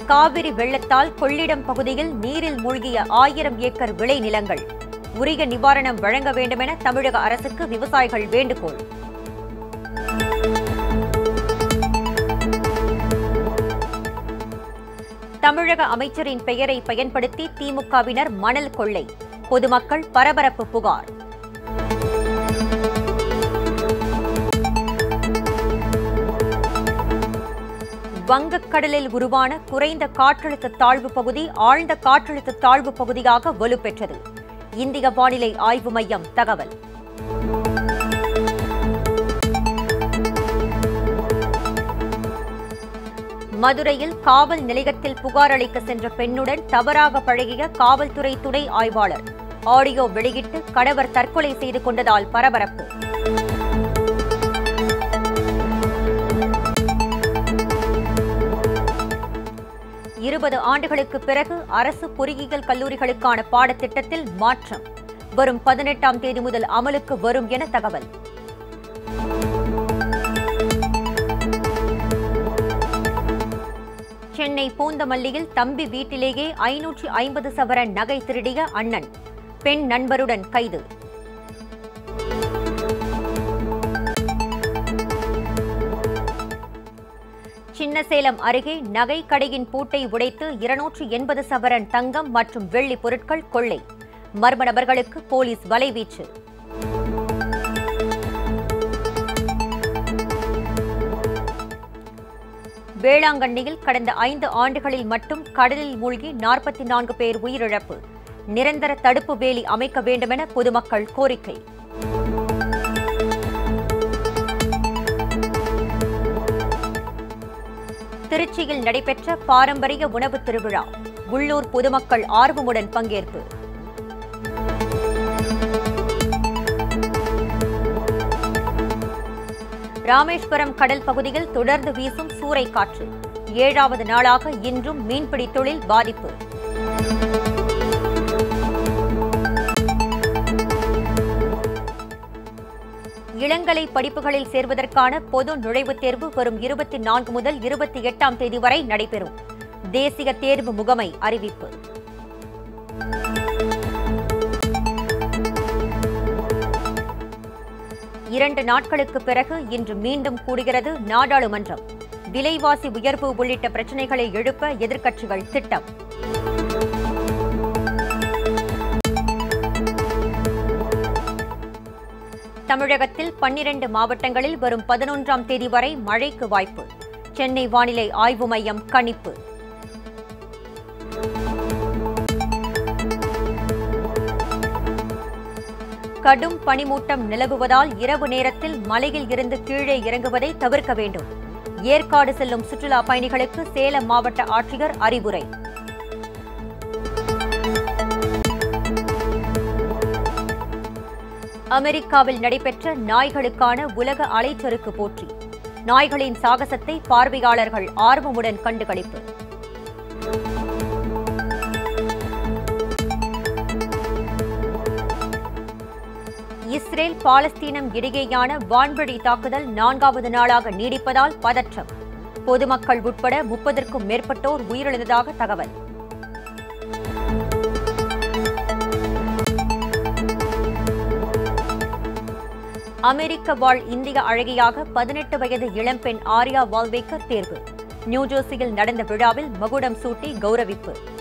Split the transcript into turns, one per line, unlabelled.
காவிரி வெள்ளத்தால் கொள்ளிடம் பகுதியில் நீரில் மூழ்கிய ஆயிரம் ஏக்கர் விளைநிலங்கள் உரிய நிவாரணம் வழங்க வேண்டுமென தமிழக அரசுக்கு விவசாயிகள் வேண்டுகோள் தமிழக அமைச்சரின் பெயரை பயன்படுத்தி திமுகவினர் மணல் கொள்ளை பொதுமக்கள் பரபரப்பு புகார் வங்கக்கடலில் உருவான குறைந்த காற்றழுத்த தாழ்வு பகுதி ஆழ்ந்த காற்றழுத்த தாழ்வு பகுதியாக வலுப்பெற்றது இந்திய வானிலை ஆய்வு மையம் தகவல் மதுரையில் காவல் நிலையத்தில் புகார் அளிக்க சென்ற பெண்ணுடன் தவறாக பழகிய காவல்துறை துணை ஆய்வாளர் ஆடியோ வெளியிட்டு கணவர் தற்கொலை செய்து கொண்டதால் பரபரப்பு இருபது ஆண்டுகளுக்கு பிறகு அரசு பொறியியல் கல்லூரிகளுக்கான பாடத்திட்டத்தில் மாற்றம் வரும் பதினெட்டாம் தேதி முதல் அமலுக்கு வரும் என தகவல் சென்னை பூந்தமல்லியில் தம்பி வீட்டிலேயே ஐநூற்று ஐம்பது சவரன் நகை திருடிய அண்ணன் பெண் நண்பருடன் கைது சின்னசேலம் அருகே நகை கடையின் பூட்டை உடைத்து இருநூற்று எண்பது சவரன் தங்கம் மற்றும் வெள்ளி பொருட்கள் கொள்ளை மர்ம நபர்களுக்கு போலீஸ் வலைவீச்சு வேளாங்கண்ணியில் கடந்த ஐந்து ஆண்டுகளில் மட்டும் கடலில் மூழ்கி நாற்பத்தி நான்கு பேர் உயிரிழப்பு நிரந்தர தடுப்பு வேலி அமைக்க வேண்டுமென பொதுமக்கள் கோரிக்கை திருச்சியில் நடைபெற்ற பாரம்பரிய உணவு திருவிழா உள்ளூர் பொதுமக்கள் ஆர்வமுடன் பங்கேற்பு ராமேஸ்வரம் கடல் பகுதியில் தொடர்ந்து வீசும் சூறைக்காற்று ஏழாவது நாளாக இன்றும் மீன்பிடி தொழில் பாதிப்பு இளங்கலை படிப்புகளில் சேர்வதற்கான பொது நுழைவுத் தேர்வு வரும் இருபத்தி நான்கு முதல் இருபத்தி எட்டாம் தேதி வரை நடைபெறும் தேசிய தேர்வு முகமை அறிவிப்பு இரண்டு நாட்களுக்கு பிறகு இன்று மீண்டும் கூடுகிறது நாடாளுமன்றம் விலைவாசி உயர்வு உள்ளிட்ட பிரச்சினைகளை எழுப்ப எதிர்க்கட்சிகள் திட்டம் தமிழகத்தில் பன்னிரண்டு மாவட்டங்களில் வரும் பதினொன்றாம் தேதி வரை மழைக்கு வாய்ப்பு சென்னை வானிலை ஆய்வு மையம் கணிப்பு கடும் பனிமூட்டம் நிலவுவதால் இரவு நேரத்தில் மலையில் இருந்து கீழே இறங்குவதை தவிர்க்க வேண்டும் ஏற்காடு செல்லும் சுற்றுலா பயணிகளுக்கு சேலம் மாவட்ட ஆட்சியர் அறிவுரை அமெரிக்காவில் நடைபெற்ற நாய்களுக்கான உலக அலைச்சறுக்கு போட்டி நாய்களின் சாகசத்தை பார்வையாளர்கள் ஆர்வமுடன் கண்டுகளிப்பு இஸ்ரேல் பாலஸ்தீனம் இடையேயான வான்வழி தாக்குதல் நான்காவது நாளாக நீடிப்பதால் பதற்றம் பொதுமக்கள் உட்பட முப்பதற்கும் மேற்பட்டோர் உயிரிழந்ததாக தகவல் அமெரிக்க வாழ் இந்திய அழகியாக பதினெட்டு வயது இளம்பெண் ஆர்யா வால்வேக்கர் தேர்வு நியூஜெர்சியில் நடந்த விழாவில் மகுடம் சூட்டி கௌரவிப்பு